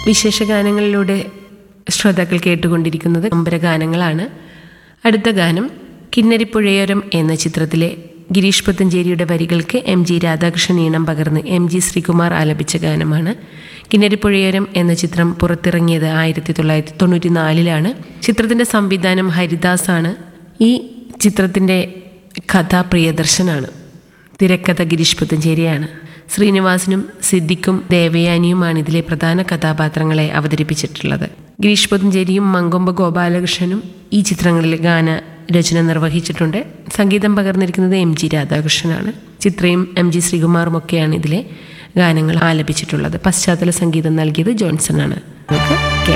വിശേഷ ഗാനങ്ങളിലൂടെ ശ്രോതാക്കൾ കേട്ടുകൊണ്ടിരിക്കുന്നത് അമ്പര ഗാനങ്ങളാണ് അടുത്ത ഗാനം കിന്നരിപ്പുഴയോരം എന്ന ചിത്രത്തിലെ ഗിരീഷ് പുത്തഞ്ചേരിയുടെ വരികൾക്ക് എം ജി രാധാകൃഷ്ണൻ ഈണം പകർന്ന് എം ജി ശ്രീകുമാർ ആലപിച്ച ഗാനമാണ് കിന്നരിപ്പുഴയോരം എന്ന ചിത്രം പുറത്തിറങ്ങിയത് ആയിരത്തി തൊള്ളായിരത്തി തൊണ്ണൂറ്റി നാലിലാണ് ചിത്രത്തിൻ്റെ സംവിധാനം ഹരിദാസ് ആണ് ഈ ചിത്രത്തിൻ്റെ കഥ പ്രിയദർശനാണ് തിരക്കഥ ഗിരീഷ് പുത്തഞ്ചേരിയാണ് ശ്രീനിവാസനും സിദ്ദിഖും ദേവയാനിയുമാണ് ഇതിലെ പ്രധാന കഥാപാത്രങ്ങളെ അവതരിപ്പിച്ചിട്ടുള്ളത് ഗിരീഷ് പുത്തഞ്ചേരിയും മങ്കൊമ്പ് ഗോപാലകൃഷ്ണനും ഈ ചിത്രങ്ങളിലെ ഗാന രചന നിർവഹിച്ചിട്ടുണ്ട് സംഗീതം പകർന്നിരിക്കുന്നത് എം ജി രാധാകൃഷ്ണനാണ് ചിത്രയും എം ജി ശ്രീകുമാറും ഒക്കെയാണ് ഇതിലെ ഗാനങ്ങൾ ആലപിച്ചിട്ടുള്ളത് പശ്ചാത്തല സംഗീതം നൽകിയത് ജോൺസൺ ആണ് നമുക്ക് കേൾക്കാം